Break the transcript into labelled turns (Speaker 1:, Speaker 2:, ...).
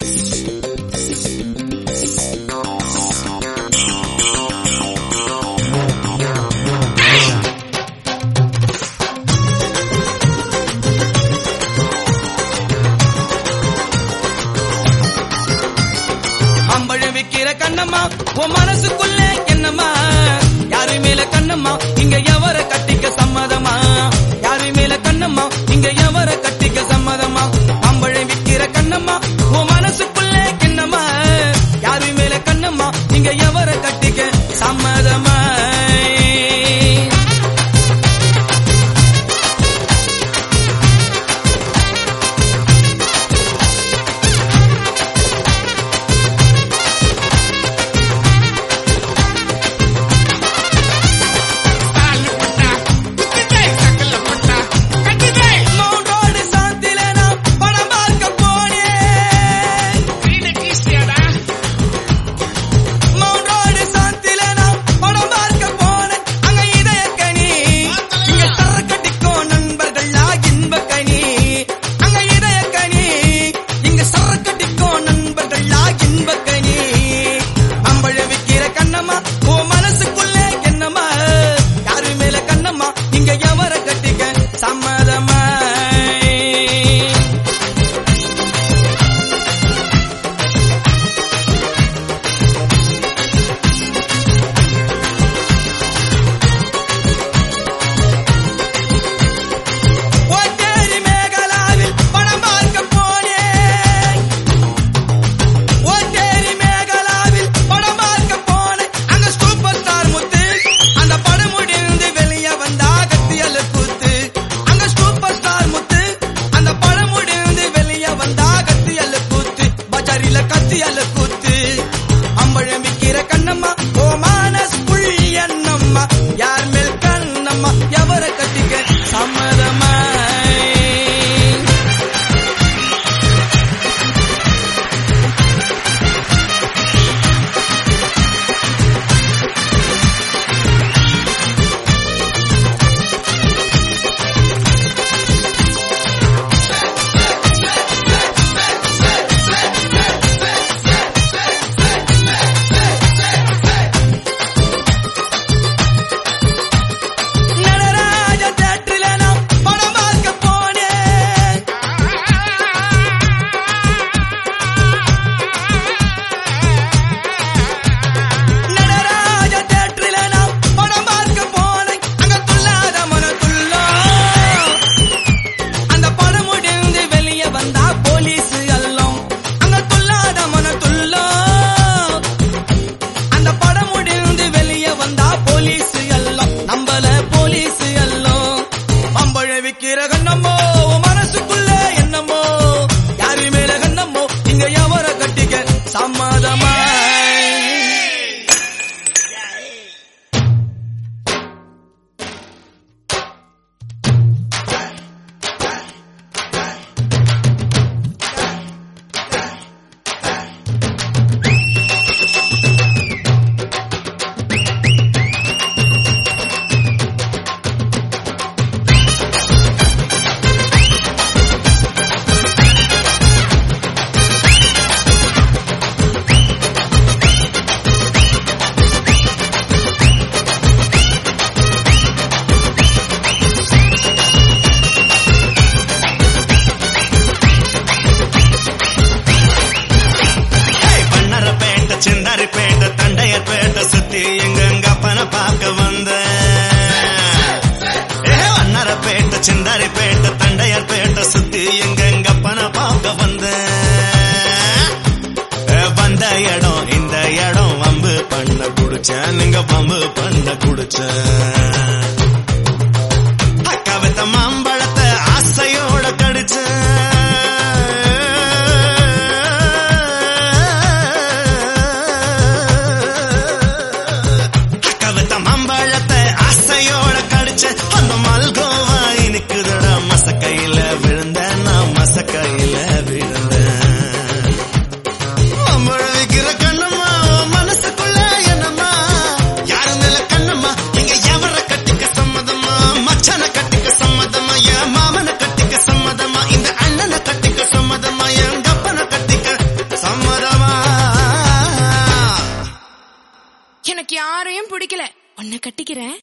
Speaker 1: அம்பழம் விக்கிற கண்ணம்மா உன் மனசுக்குள்ள என்னம்மா யாரு மேல கண்ணம்மா இங்க எவர கட்டிக்க சம்மதமா யாரு மேல கண்ணம்மா இங்க எவர கட்டிக்க சம்மதமா அம்பழம் விக்கிற கண்ணம்மா உன் மனசுக்குள்ள என்னம்மா யாரு மேல கண்ணம்மா இங்க எவர கட்டிக்க சம்மதமா மவுண்டோடு சாந்தில நான் படம் பார்க்க போனேன் மவுண்டோடு சாந்தில நான் படம் பார்க்க போனேன் அங்க இதய கனி இங்க சரக்கடிக்கோ நண்பர்களா இன்ப கனி அங்க இதய கனி இங்க சரக்கடிக்கோ நண்பர்களா இன்ப கனி அம்பழ விக்கிற கண்ணம்மா ஓ மனசுக்குள்ள என்னம்மா யாரு மேல கண்ணம்மா இங்க எவர கட்டிக்க சம்மதமா ஒட்டேரி மேகலாவில் படம் பார்க்க போனேன் ஒட்டேரி மேகலாவில் படம் பார்க்க போனேன் அங்க சூப்பர் ஸ்டார் முத்து அந்த படம் முடிந்து வெளியே வந்தா கத்தியல கூத்து அங்க சூப்பர் ஸ்டார் முத்து அந்த படம் முடிந்து வெளியே வந்தா கத்தியல கூத்து பஜாரில கத்தியல கூத்து அம்பழம் விக்கிற கண்ணம்மா ஓ மானஸ் புள்ளி என்னம்மா யார் மேல் கண்ணம்மா எவர கட்டிக்க சம்மதமா நடராஜ தேட்டரில நான் படம் பார்க்க போனேன் நடராஜ தேட்டரில நான் படம் பார்க்க போனேன் அங்க துள்ளாத மன துள்ளோ அந்த படம் முடிந்து வெளியே வந்தா போலீஸ் எல்லாம் அங்க துள்ளாத மன துள்ளோ அந்த படம் முடிந்து வெளியே வந்தா போலீஸ் எல்லாம் நம்பல போலீஸ் எல்லாம் அம்பழ விக்கிற கண்ணம்மோ உன் மனசுக்குள்ள என்னமோ யாரு மேல கண்ணம்மோ இங்க எவர கட்டிக்க சம்மதமா
Speaker 2: பண்ணரப்பேட்டை சிந்தாரிப்பேட்டை தண்டையர்பேட்டை சுத்தி எங்கெங்க அப்பன பார்க்க வந்த ஏ வண்ணரப்பேட்டை சிந்தாரிப்பேட்டை தண்டையர்பேட்டை சுத்தி எங்கெங்க அப்பன பார்க்க வந்த ஏ, வந்த இடம் இந்த இடம் வம்பு பண்ண குடிச்சேன் நீங்க வம்பு பண்ண குடிச்சேன் அக்காவத்த மாம்பழத்தை ஆசையோட கடிச்ச அக்காவத்த மாம்பழத்தை ஆசையோட கடிச்ச அந்த மல்கோவா இனிக்குதடா மசக்கையில விழுந்த நான் மசக்கையில விழுந்தேன் மாம்பழ விக்கிற கண்ணம்மா உன் மனசுக்குள்ள என்னம்மா யாரு மேல கண்ணம்மா நீங்க எவர கட்டிக்க
Speaker 3: எனக்கு யாரையும் பிடிக்கல உன்னை கட்டிக்கிறேன்